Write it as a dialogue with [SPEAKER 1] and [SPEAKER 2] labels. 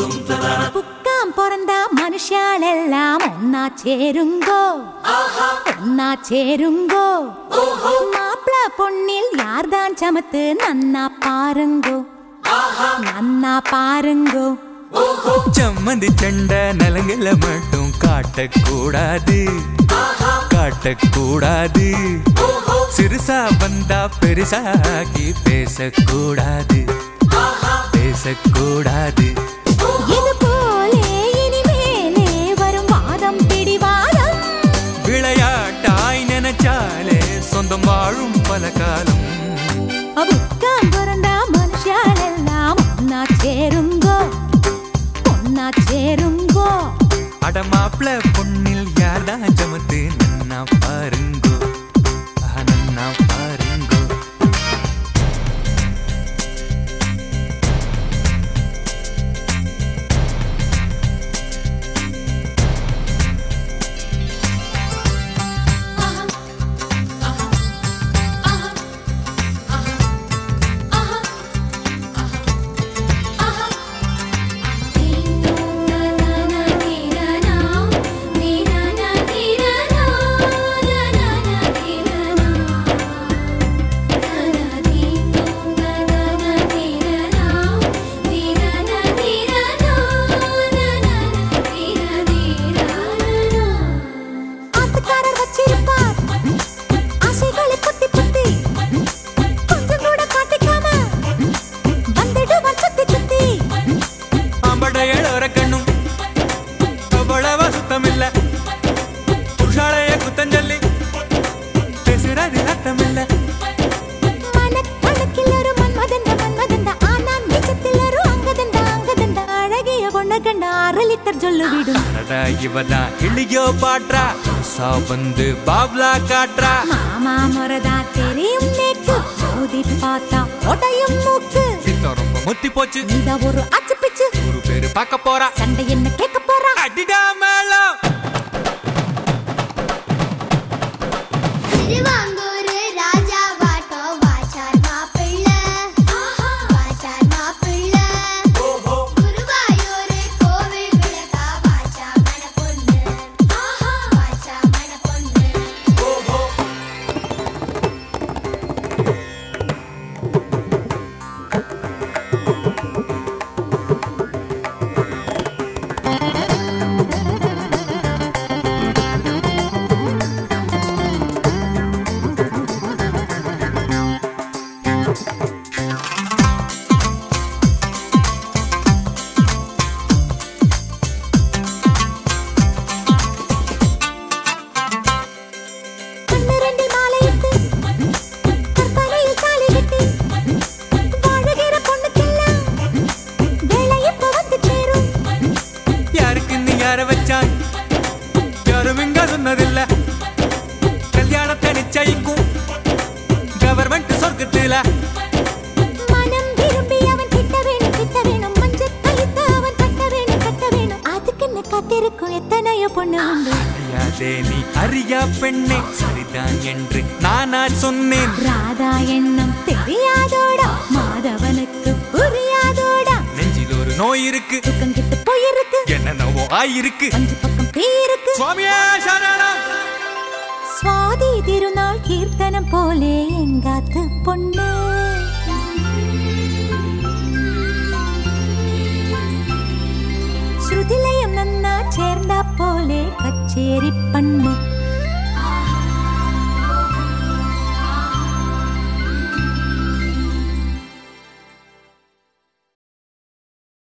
[SPEAKER 1] புக்காம் பிறந்தா மனுஷாலெல்லாம் ஒன்னா சேருங்கோ ஒன்னா சேருங்கோ மாப்பிள பொண்ணில் யார்தான் சமத்து நன்னா பாருங்கோ நன்னா பாருங்கோ
[SPEAKER 2] சம்மந்தி சண்டை நலங்கல மட்டும் காட்டக்கூடாது காட்டக்கூடாது சிறுசா வந்தா பெருசாகி பேசக்கூடாது பேசக்கூடாது
[SPEAKER 1] இது போலே இனிமேலே வரும் வாதம் பிடிவாதம்
[SPEAKER 2] விளையாட்டாய் நினைச்சாலே சொந்தம் வாழும் பல காலம்
[SPEAKER 1] புக்காம் பிறந்தா மனுஷாலெல்லாம் ஒன்னா சேருங்கோ ஒன்னா சேருங்கோ
[SPEAKER 2] அடமாப்ள பொண்ணில் யார்தான் சமத்து நன்னா பாருங்கோ ஆஹா, நன்னா பாருங்கோ
[SPEAKER 1] ஆத்துக்காரர் வச்சிருப்பார் ஆசைகளை புத்தி புத்தி கொஞ்சம் கூட காட்டிக்காம வந்துடுவான் சுத்தி சுத்தி
[SPEAKER 2] ஆம்படையோர கண்ணும் அவ்வளவா சுத்தமில்ல புருஷாளைய குத்தஞ்சொல்லி பேசுறது அர்த்தமில்ல
[SPEAKER 1] மனக்கணக்கில் ஒரு மன்மதந்த மன்மதந்த ஆனான் நிஜத்தில் ஒரு அங்கதந்த அங்கதந்த அழகிய பொண்ணு கண்ட அரை லிட்டர் சொல்லு விடும்
[SPEAKER 2] அடடா இவதான் இளியோ பாட்றா சா வந்து பாப்லா காட்டுறா
[SPEAKER 1] மாமா முறதா தெரியும் நேக்கு மோதி பார்த்தா உடையும் மூக்கு
[SPEAKER 2] பித்தம் ரொம்ப முத்தி போச்சு
[SPEAKER 1] நீதா ஒரு அச்சு பிச்சு
[SPEAKER 2] ஒரு பேரு பார்க்க போறா
[SPEAKER 1] சண்டை என்ன கேட்க போறா
[SPEAKER 2] அடிடா மேளம்
[SPEAKER 3] திருவாங்கூரு ராஜா வாட்டோ வாச்சார் மாப்பிள்ளை வாச்சார் மாப்பிள்ளை குருவாயூரு கோவில் விளக்கா வாச்சா மணப்பொண்ணு வாச்சா மணப்பொண்ணு
[SPEAKER 1] கண்ணரண்டில் மாலையிட்டு கற்பனையில் தாலி கட்டி வாழுகிற பொண்ணுக்கெல்லாம் வேலை இப்ப வந்து சேரும்
[SPEAKER 2] யாருக்கு நீ யார வச்சான் யாரும் இங்க சொன்னதில்ல கல்யாணத்தை நிச்சயிக்கும் கவர்மெண்ட் சொர்க்கத்துல
[SPEAKER 1] மனம் விரும்பி அவன் கிட்ட வேணும் கிட்ட வேணும் மஞ்சள் கழித்து அவன் கட்ட வேணும் கட்ட வேணும் அதுக்கு என்ன காத்திருக்கும் எத்தனையோ பொண்ணு உண்டு
[SPEAKER 2] அறியாதே நீ அறியா பெண்ணே சரிதான் என்று நானா சொன்னேன்
[SPEAKER 1] ராதா எண்ணம் தெரியாதோடா மாதவனுக்கு புரியாதோடா
[SPEAKER 2] நெஞ்சில் ஒரு நோய் இருக்கு
[SPEAKER 1] துக்கம் கிட்டு போயிருக்கு
[SPEAKER 2] என்னென்னவோ ஆயிருக்கு
[SPEAKER 1] அஞ்சு பக்கம் தீ இருக்கு
[SPEAKER 2] சுவாமியே சரணம்
[SPEAKER 1] சுவாதி திருநாள் கீர்த்தனம் போலே எங்காத்து பொண்ணு ஸ்ருதிலயம் நன்னா சேர்ந்தா போலே கச்சேரி பண்ணு